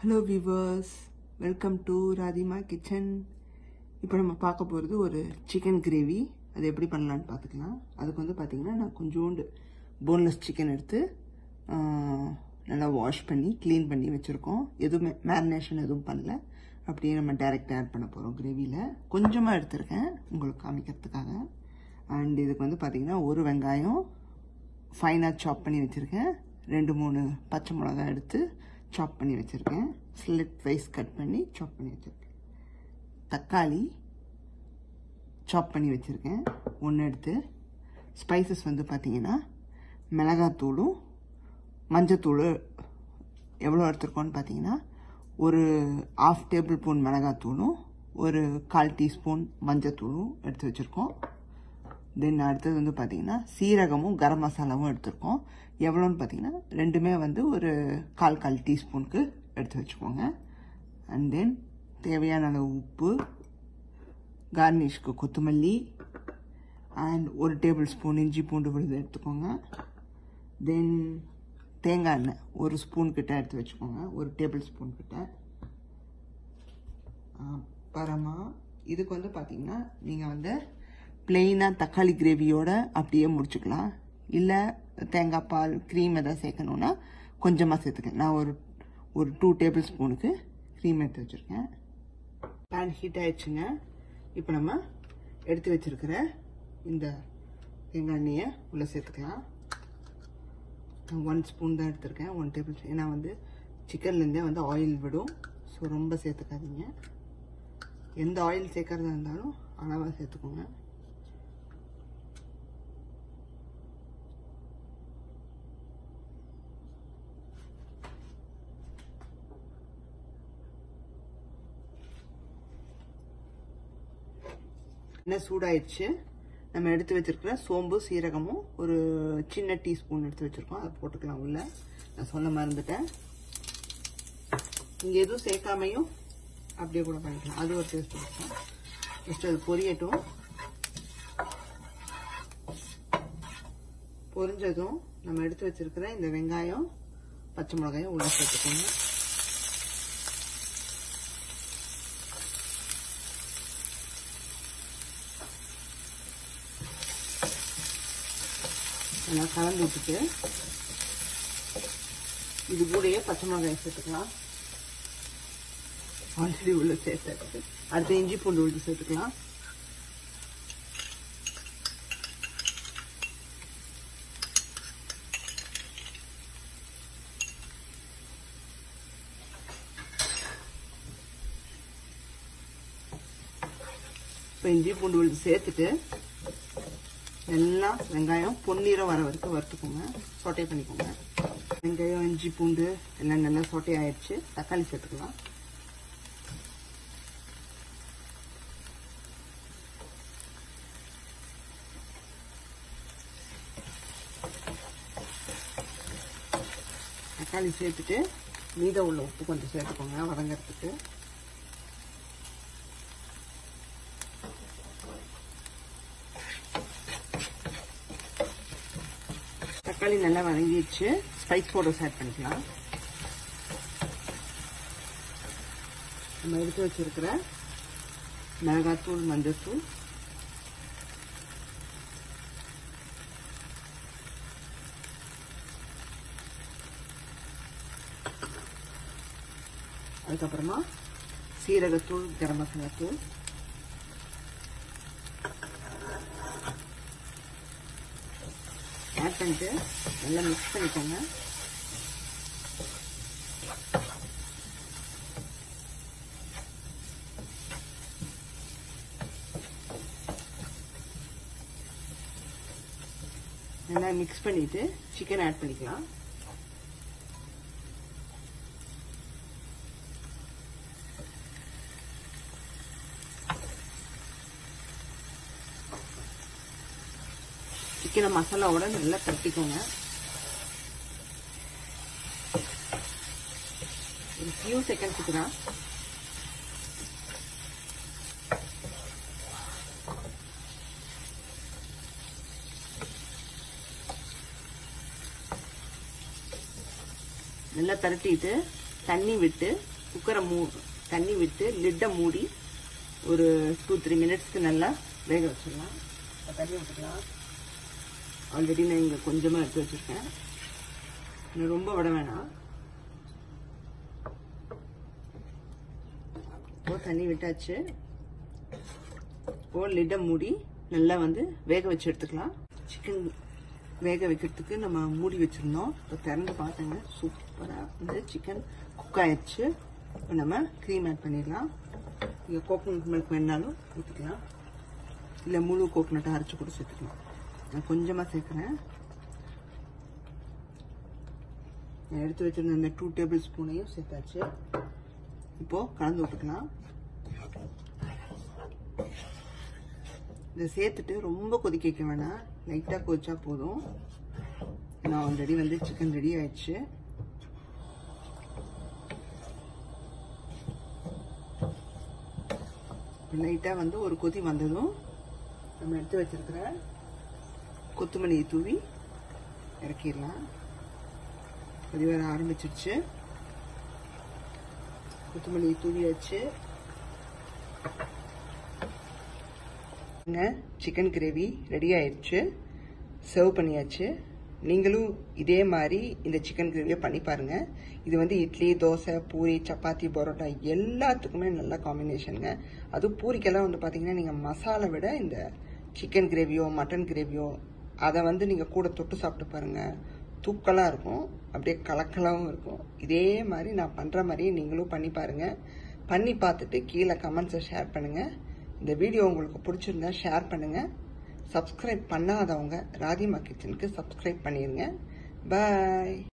hello viewers welcome to Radhima kitchen இப்போ நம்ம பார்க்க போகிறது ஒரு சிக்கன் கிரேவி அது எப்படி பண்ணலான்னு பார்த்துக்கலாம் அதுக்கு வந்து பார்த்திங்கன்னா நான் கொஞ்சோண்டு போன்லெஸ் சிக்கன் எடுத்து ஆ, நல்லா வாஷ் பண்ணி க்ளீன் பண்ணி வச்சுருக்கோம் எதுவுமே மேரினேஷன் எதுவும் பண்ணல அப்படியே நம்ம டைரெக்டாக ஆட் பண்ண போகிறோம் கிரேவியில் கொஞ்சமாக எடுத்திருக்கேன் உங்களுக்கு காமிக்கிறதுக்காக அண்ட் இதுக்கு வந்து பார்த்திங்கன்னா ஒரு வெங்காயம் ஃபைனாக சாப் பண்ணி வச்சுருக்கேன் ரெண்டு மூணு பச்சை மிளகாய் எடுத்து சாப் பண்ணி வச்சுருக்கேன் ஸ்லிட் வைஸ் கட் பண்ணி சாப் பண்ணி வச்சுருக்கேன் தக்காளி சாப் பண்ணி வச்சுருக்கேன் ஒன்று எடுத்து ஸ்பைசஸ் வந்து பார்த்தீங்கன்னா மிளகாத்தூளும் மஞ்சத்தூள் எவ்வளோ எடுத்துருக்கோன்னு பார்த்தீங்கன்னா ஒரு ஆஃப் டேபிள் ஸ்பூன் மிளகாத்தூளும் ஒரு கால் டீஸ்பூன் மஞ்சத்தூளும் எடுத்து வச்சுருக்கோம் தென் அடுத்தது வந்து பார்த்தீங்கன்னா சீரகமும் கரம் மசாலாவும் எடுத்திருக்கோம் எவ்வளோன்னு பார்த்தீங்கன்னா ரெண்டுமே வந்து ஒரு கால் கால் டீஸ்பூனுக்கு எடுத்து வச்சுக்கோங்க அண்ட் தென் தேவையான அளவு உப்பு கார்னிஷ்க்கு கொத்தமல்லி அண்ட் ஒரு டேபிள் ஸ்பூன் இஞ்சி பூண்டு விழுது எடுத்துக்கோங்க தென் தேங்காய் எண்ணெய் ஒரு ஸ்பூன் கிட்ட எடுத்து வச்சுக்கோங்க ஒரு டேபிள் ஸ்பூன் கிட்ட அப்புறமா இதுக்கு வந்து பார்த்தீங்கன்னா நீங்கள் வந்து பிளெயினாக தக்காளி கிரேவியோட அப்படியே முடிச்சுக்கலாம் இல்லை தேங்காய் பால் க்ரீம் எதாவது சேர்க்கணுன்னா கொஞ்சமாக சேர்த்துக்கேன் நான் ஒரு ஒரு டூ டேபிள் ஸ்பூனுக்கு க்ரீம் எடுத்து வச்சுருக்கேன் பேன் ஹீட் ஆயிடுச்சுங்க இப்போ நம்ம எடுத்து வச்சிருக்கிற இந்த தேங்காய் எண்ணெயை உள்ளே சேர்த்துக்கலாம் நான் ஒன் ஸ்பூன் தான் எடுத்திருக்கேன் ஒன் டேபிள் ஏன்னா வந்து சிக்கன்லேருந்தே வந்து ஆயில் விடும் ஸோ ரொம்ப சேர்த்துக்காதீங்க எந்த ஆயில் சேர்க்கறதா இருந்தாலும் அளவாக சேர்த்துக்கோங்க எண்ணெய் சூடாயிடுச்சு நம்ம எடுத்து வச்சிருக்கிற சோம்பு சீரகமும் ஒரு சின்ன டீஸ்பூன் எடுத்து வச்சிருக்கோம் அதை போட்டுக்கலாம் உள்ள நான் சொல்ல மறந்துட்டேன் இங்கே எதுவும் சேர்க்காமையும் அப்படியே கூட பண்ணிக்கலாம் அது ஒரு டேஸ்ட் இருக்கும் ஜஸ்ட் அது பொரியட்டும் பொரிஞ்சதும் நம்ம எடுத்து வச்சிருக்கிற இந்த வெங்காயம் பச்சை மிளகாயும் உள்ள சேர்த்துக்கோங்க நல்லா கலந்து விட்டுட்டு இது கூடயே பச்சை மிளகாய் சேர்த்துக்கலாம் ஆல்ரெடி உள்ள சேர்த்தாச்சு அடுத்து இஞ்சி பூண்டு விழுது சேர்த்துக்கலாம் இப்போ இஞ்சி பூண்டு விழுது சேர்த்துட்டு எல்லாம் வெங்காயம் பொன்னிறம் வர வரைக்கும் வறுத்துக்கோங்க சொட்டை பண்ணிக்கோங்க வெங்காயம் இஞ்சி பூண்டு எல்லாம் நல்லா சொட்டை ஆயிடுச்சு தக்காளி சேர்த்துக்கலாம் தக்காளி சேர்த்துட்டு மீதம் உள்ள உப்பு கொஞ்சம் சேர்த்துக்கோங்க வதங்கிறதுக்கு தக்காளி நல்லா வதங்கிடுச்சு ஸ்பைஸ் பவுடர்ஸ் ஆட் பண்ணிக்கலாம் நம்ம எடுத்து வச்சிருக்கிற மிளகாத்தூள் மஞ்சத்தூள் அதுக்கப்புறமா சீரகத்தூள் கரம் மசாலா தூள் ஆட் பண்ணிட்டு நல்லா மிக்ஸ் பண்ணிக்கோங்க நல்லா மிக்ஸ் பண்ணிட்டு சிக்கன் ஆட் பண்ணிக்கலாம் சிக்கனை மசாலாவோட நல்லா தட்டிக்கோங்க ஒரு ஃபியூ செகண்ட்ஸுக்கு தான் நல்லா திரட்டிட்டு தண்ணி விட்டு குக்கரை மூ தண்ணி விட்டு லிட்டை மூடி ஒரு டூ த்ரீ மினிட்ஸ்க்கு நல்லா வேக வச்சிடலாம் இப்ப தண்ணி விட்டுக்கலாம் ஆல்ரெடி நான் இங்கே கொஞ்சமாக எடுத்து வச்சுருக்கேன் இன்னும் ரொம்ப விட வேணாம் இப்போ தண்ணி விட்டாச்சு இப்போ லிட்டை மூடி நல்லா வந்து வேக வச்சு எடுத்துக்கலாம் சிக்கன் வேக வைக்கிறதுக்கு நம்ம மூடி வச்சிருந்தோம் இப்போ திறந்து பார்த்தேங்க சூப்பராக வந்து சிக்கன் குக் ஆயிடுச்சு இப்போ நம்ம க்ரீம் ஆட் பண்ணிடலாம் இங்கே கோகோனட் மில்க் வேணாலும் ஊற்றிக்கலாம் இல்லை முழு கோகோனட்டை அரைச்சி கூட சேர்த்துக்கலாம் நான் கொஞ்சமாக சேர்க்குறேன் நான் எடுத்து வச்சிருந்த இந்த டூ டேபிள் ஸ்பூனையும் சேர்த்தாச்சு இப்போ கலந்து விட்டுக்கலாம் இதை சேர்த்துட்டு ரொம்ப கொதிக்க வைக்க வேணாம் லைட்டாக கொதிச்சா போதும் நான் ஆல்ரெடி வந்து சிக்கன் ரெடி ஆயிடுச்சு லைட்டாக வந்து ஒரு கொதி வந்ததும் நம்ம எடுத்து வச்சிருக்கிற கொத்தமல்லியை தூவி இறக்கிடலாம் கொதி வர ஆரம்பிச்சிருச்சு கொத்தமல்லியை தூவியாச்சு சிக்கன் கிரேவி ரெடி ஆயிடுச்சு சர்வ் பண்ணியாச்சு நீங்களும் இதே மாதிரி இந்த சிக்கன் கிரேவியை பண்ணி பாருங்க இது வந்து இட்லி தோசை பூரி சப்பாத்தி பரோட்டா எல்லாத்துக்குமே நல்ல காம்பினேஷனுங்க அதுவும் பூரிக்கெல்லாம் வந்து பார்த்தீங்கன்னா நீங்கள் மசாலா விட இந்த சிக்கன் கிரேவியோ மட்டன் கிரேவியோ அதை வந்து நீங்கள் கூட தொட்டு சாப்பிட்டு பாருங்க தூக்கலாக இருக்கும் அப்படியே கலக்கலாகவும் இருக்கும் இதே மாதிரி நான் பண்ணுற மாதிரியே நீங்களும் பண்ணி பாருங்க பண்ணி பார்த்துட்டு கீழே கமெண்ட்ஸை ஷேர் பண்ணுங்கள் இந்த வீடியோ உங்களுக்கு பிடிச்சிருந்தா ஷேர் பண்ணுங்கள் சப்ஸ்கிரைப் பண்ணாதவங்க ராதிமா கிச்சனுக்கு சப்ஸ்கிரைப் பண்ணிடுங்க பாய்